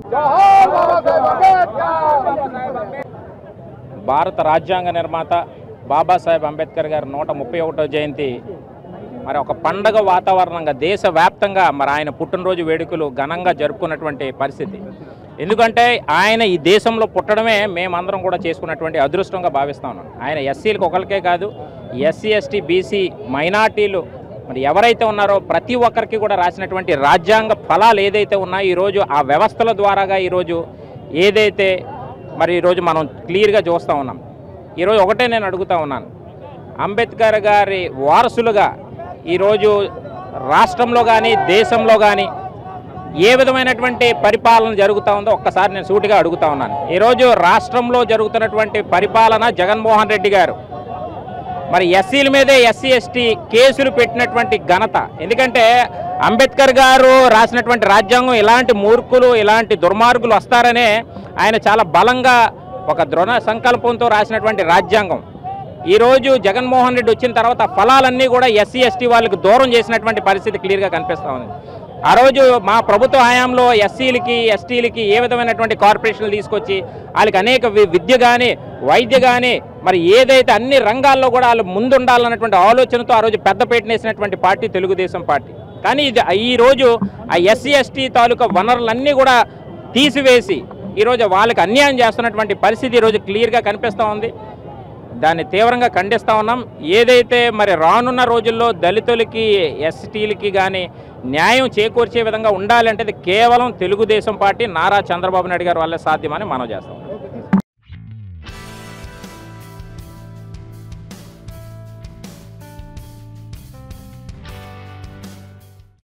భారత రాజ్యాంగ నిర్మాత బాబాసాహెబ్ అంబేద్కర్ గారి నూట ముప్పై ఒకటో జయంతి మరి ఒక పండగ వాతావరణంగా దేశవ్యాప్తంగా మరి ఆయన పుట్టినరోజు వేడుకలు ఘనంగా జరుపుకున్నటువంటి పరిస్థితి ఎందుకంటే ఆయన ఈ దేశంలో పుట్టడమే మేమందరం కూడా చేసుకున్నటువంటి అదృష్టంగా భావిస్తా ఉన్నాం ఆయన ఎస్సీలకు ఒకరికే కాదు ఎస్సీ ఎస్టీ బీసీ మైనార్టీలు మరి ఎవరైతే ఉన్నారో ప్రతి ఒక్కరికి కూడా రాసినటువంటి రాజ్యాంగ ఫలాలు ఏదైతే ఉన్నాయో ఈరోజు ఆ వ్యవస్థల ద్వారాగా ఈరోజు ఏదైతే మరి ఈరోజు మనం క్లియర్గా చూస్తూ ఉన్నాం ఈరోజు ఒకటే నేను అడుగుతా ఉన్నాను అంబేద్కర్ గారి వారసులుగా ఈరోజు రాష్ట్రంలో కానీ దేశంలో కానీ ఏ విధమైనటువంటి పరిపాలన జరుగుతూ ఉందో ఒక్కసారి నేను సూటిగా అడుగుతా ఉన్నాను ఈరోజు రాష్ట్రంలో జరుగుతున్నటువంటి పరిపాలన జగన్మోహన్ రెడ్డి గారు మరి ఎస్సీల మీదే ఎస్సీ ఎస్టీ కేసులు పెట్టినటువంటి ఘనత ఎందుకంటే అంబేద్కర్ గారు రాసినటువంటి రాజ్యాంగం ఇలాంటి మూర్ఖులు ఇలాంటి దుర్మార్గులు వస్తారనే ఆయన చాలా బలంగా ఒక దృఢ సంకల్పంతో రాసినటువంటి రాజ్యాంగం ఈరోజు జగన్మోహన్ రెడ్డి వచ్చిన తర్వాత ఆ ఫలాలన్నీ కూడా ఎస్సీ ఎస్టీ వాళ్ళకి దూరం చేసినటువంటి పరిస్థితి క్లియర్గా కనిపిస్తూ ఉంది ఆ రోజు మా ప్రభుత్వ హయాంలో ఎస్సీలకి ఎస్టీలకి ఏ విధమైనటువంటి కార్పొరేషన్లు తీసుకొచ్చి వాళ్ళకి అనేక వి- విద్య కానీ వైద్య కానీ మరి ఏదైతే అన్ని రంగాల్లో కూడా వాళ్ళు ముందుండాలన్నటువంటి ఆలోచనతో ఆ రోజు పెద్దపేటను వేసినటువంటి పార్టీ తెలుగుదేశం పార్టీ కానీ ఇది ఈ రోజు ఆ ఎస్సీ ఎస్టీ తాలూకా వనరులన్నీ కూడా తీసివేసి ఈరోజు వాళ్ళకి అన్యాయం చేస్తున్నటువంటి పరిస్థితి ఈరోజు క్లియర్గా కనిపిస్తూ ఉంది దాన్ని తీవ్రంగా ఖండిస్తూ ఉన్నాం ఏదైతే మరి రానున్న రోజుల్లో దళితులకి ఎస్టీలకి కానీ న్యాయం చేకూర్చే విధంగా ఉండాలంటే అది కేవలం తెలుగుదేశం పార్టీ నారా చంద్రబాబు నాయుడు గారి వల్లే సాధ్యమని మనం చేస్తాం